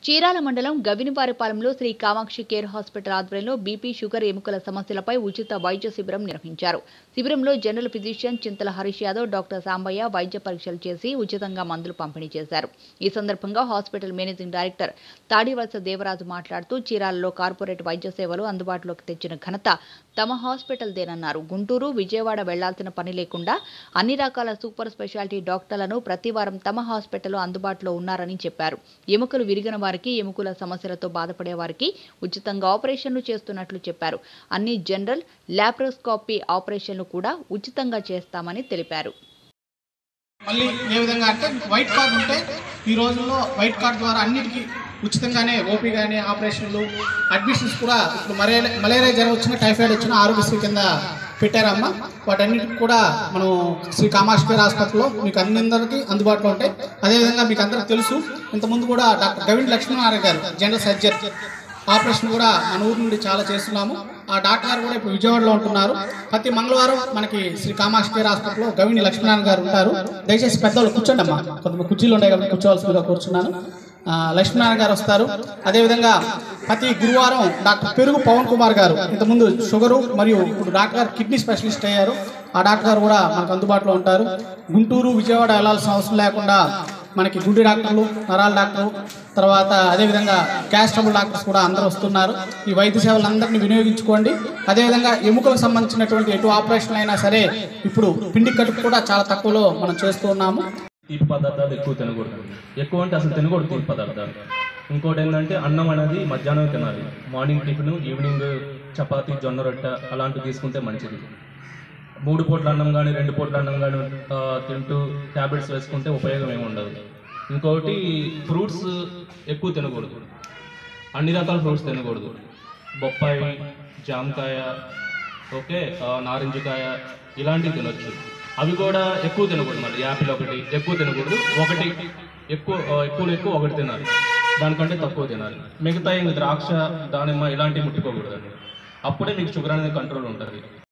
చీరాల మండలం గవినివారిపాలెంలో Shri Kamakshi care hospital ఆధ్వర్యంలో బీపీ షుగర్ ఎముకల సమస్యలపై ఉచిత వైద్య శిబిరం నిర్వహించారు శిబిరంలో general physician Chintala Harish Yadav doctor Sambaiah వైద్య పరీక్షలు చేసి ఉచితంగా మందులు పంపిణీ చేశారు ఈ సందర్భంగా hospital managing director Tadivalasa Devaraju మాట్లాడుతూ చీరాలలో కార్పొరేట్ వైద్య సేవలు అందుబాటులోకి తెచ్చిన ఘనత తమ హాస్పిటల్దేనన్నారు గుంటూరు విజయవాడ వెళ్లాల్సిన పని లేకుండా అన్ని రకాల సూపర్ స్పెషాలిటీ డాక్టర్లను ప్రతి వారం తమ హాస్పిటల్లో అందుబాటులో ఉన్నారని చెప్పారు ఎముకలు విరిగిన వారికి ఎముకల సమస్యలతో బాధపడే వారికి ఉచితంగా ఆపరేషన్లు చేస్తున్నట్లు చెప్పారు అన్ని జనరల్ లాప్రోస్కోపీ ఆపరేషన్లు కూడా ఉచితంగా చేస్తామని తెలిపారు మళ్ళీ ఏ విధంగా అంటే వైట్ కార్డ్ ఉంటే ఈ రోజుల్లో వైట్ కార్డ్ ద్వారా అన్నిటికీ ఉచితంగానే ఓపీ కానీ ఆపరేషన్లు అడ్మిషన్స్ కూడా ఇప్పుడు మలేరియా మలేరియా జ్వరం వచ్చిన టైఫాయిడ్ వచ్చిన ఆరోగ్యశ్రీ కింద పెట్టారమ్మా వాటన్నిటికి కూడా మనం శ్రీ కామాక్షి కేర్ హాస్పిటల్లో మీకు అందరికీ అందుబాటులో ఉంటాయి అదేవిధంగా మీకు అందరికీ తెలుసు ఇంతకుముందు కూడా డాక్టర్ గవిన్ లక్ష్మీనారాయణ గారు జనరల్ సర్జన్ ఆపరేషన్ కూడా మన ఊరు నుండి చాలా చేస్తున్నాము ఆ డాక్టర్ గారు కూడా ఇప్పుడు విజయవాడలో ఉంటున్నారు ప్రతి మంగళవారం మనకి శ్రీ కామాక్షి కేర్ హాస్పిటల్లో గవిని లక్ష్మీనారాయణ గారు ఉంటారు దయచేసి పెద్దవాళ్ళు కూర్చోండి అమ్మా కొంతమంది కుర్చీలు ఉన్నాయి కాబట్టి కూర్చోవాల్సిందిగా కూర్చున్నాను ఆ, లక్ష్మీనారాయణ గారు వస్తారు అదేవిధంగా ప్రతి గురువారం డాక్టర్ పెరుగు పవన్ కుమార్ గారు ఇంతకుముందు షుగరు మరియు ఇప్పుడు డాక్టర్ గారు కిడ్నీ స్పెషలిస్ట్ అయ్యారు ఆ డాక్టర్ గారు కూడా మనకు అందుబాటులో ఉంటారు గుంటూరు విజయవాడ వెళ్ళాల్సిన అవసరం లేకుండా మనకి గుండె డాక్టర్లు నరాల డాక్టర్లు తర్వాత అదేవిధంగా గ్యాస్ ట్రబుల్ డాక్టర్స్ కూడా అందరూ వస్తున్నారు ఈ వైద్య సేవలందరినీ వినియోగించుకోండి అదేవిధంగా ఎముకలకు సంబంధించినటువంటి ఎటు ఆపరేషన్ అయినా సరే ఇప్పుడు పిండి కడుపు కూడా చాలా తక్కువలో మనం చేస్తూ ఉన్నాము తీపి పదార్థాలు ఎక్కువ తినకూడదు ఎక్కువ అంటే అసలు తినకూడదు తీపి పదార్థాలు ఇంకోటి ఏంటంటే అన్నం అనేది మధ్యాహ్నం తినాలి మార్నింగ్ టిఫిన్ ఈవినింగ్ చపాతీ జొన్న రొట్టె అలాంటివి తీసుకుంటే మంచిది మూడు పూట్ల అన్నం కానీ రెండు పూట్ల అన్నం కానీ ఆ, తింటూ ట్యాబ్లెట్స్ వేసుకుంటే ఉపయోగం ఏమి ఉండదు ఇంకొకటి ఫ్రూట్స్ ఎక్కువ తినకూడదు అన్ని రకాల ఫ్రూట్స్ తినకూడదు బొప్పాయి జామకాయ ఓకే ఆ, నారింజకాయ ఇలాంటివి తినొచ్చు అవి కూడా ఎక్కువ తినకూడదు మళ్ళీ యాపిల్ ఒకటి ఎక్కువ తినకూడదు ఒకటి ఎక్కువ ఆ, ఎక్కువ ఎక్కువ ఒకటి తినాలి దానికంటే తక్కువ తినాలి మిగతా ఇంక ద్రాక్ష దానిమ్మ ఇలాంటివి ముట్టుకోకూడదు అప్పుడే మీకు షుగర్ అనేది కంట్రోల్ ఉంటుంది